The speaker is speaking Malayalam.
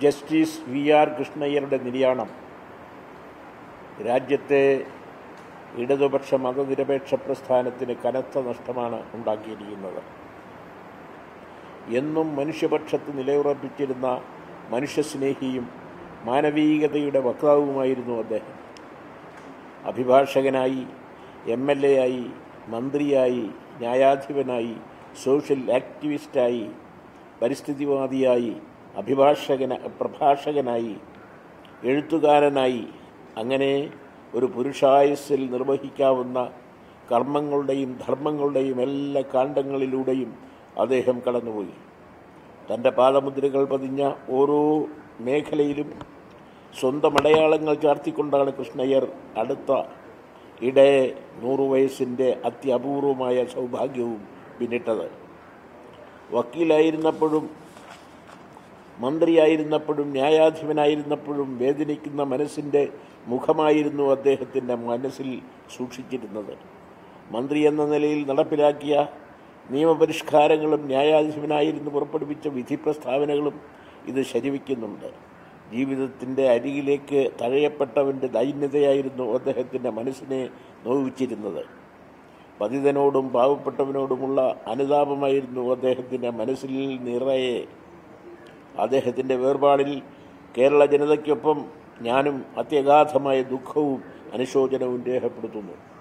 ജസ്റ്റിസ് വി ആർ കൃഷ്ണയ്യരുടെ നിര്യാണം രാജ്യത്തെ ഇടതുപക്ഷ മതനിരപേക്ഷ പ്രസ്ഥാനത്തിന് കനത്ത നഷ്ടമാണ് ഉണ്ടാക്കിയിരിക്കുന്നത് എന്നും മനുഷ്യപക്ഷത്ത് നിലയുറപ്പിച്ചിരുന്ന മനുഷ്യസ്നേഹിയും മാനവീകതയുടെ വക്താവുമായിരുന്നു അദ്ദേഹം അഭിഭാഷകനായി എം എൽ എ ആയി മന്ത്രിയായി ന്യായാധിപനായി സോഷ്യൽ ആക്ടിവിസ്റ്റായി പരിസ്ഥിതിവാദിയായി അഭിഭാഷകന പ്രഭാഷകനായി എഴുത്തുകാരനായി അങ്ങനെ ഒരു പുരുഷായുസ്സിൽ നിർവഹിക്കാവുന്ന കർമ്മങ്ങളുടെയും ധർമ്മങ്ങളുടെയും എല്ലാ കാണ്ഡങ്ങളിലൂടെയും അദ്ദേഹം കടന്നുപോയി തൻ്റെ പാദമുദ്രകൾ പതിഞ്ഞ ഓരോ മേഖലയിലും സ്വന്തം അടയാളങ്ങൾ ചാർത്തിക്കൊണ്ടാണ് കൃഷ്ണയ്യർ അടുത്ത ഇടെ നൂറു വയസ്സിൻ്റെ അത്യപൂർവമായ സൗഭാഗ്യവും പിന്നിട്ടത് വക്കീലായിരുന്നപ്പോഴും മന്ത്രിയായിരുന്നപ്പോഴും ന്യായാധിപനായിരുന്നപ്പോഴും വേദനിക്കുന്ന മനസ്സിൻ്റെ മുഖമായിരുന്നു അദ്ദേഹത്തിൻ്റെ മനസ്സിൽ സൂക്ഷിച്ചിരുന്നത് മന്ത്രി എന്ന നിലയിൽ നടപ്പിലാക്കിയ നിയമപരിഷ്കാരങ്ങളും ന്യായാധിപനായിരുന്നു പുറപ്പെടുവിച്ച വിധി പ്രസ്താവനകളും ഇത് ശരിവയ്ക്കുന്നുണ്ട് ജീവിതത്തിൻ്റെ അരികിലേക്ക് തഴയപ്പെട്ടവൻ്റെ ദൈന്യതയായിരുന്നു അദ്ദേഹത്തിൻ്റെ മനസ്സിനെ നോവിച്ചിരുന്നത് പതിതനോടും പാവപ്പെട്ടവനോടുമുള്ള അനുതാപമായിരുന്നു അദ്ദേഹത്തിൻ്റെ മനസ്സിൽ നിറയെ അദ്ദേഹത്തിൻ്റെ വേർപാടിൽ കേരള ജനതയ്ക്കൊപ്പം ഞാനും അത്യഗാധമായ ദുഃഖവും അനുശോചനവും രേഖപ്പെടുത്തുന്നു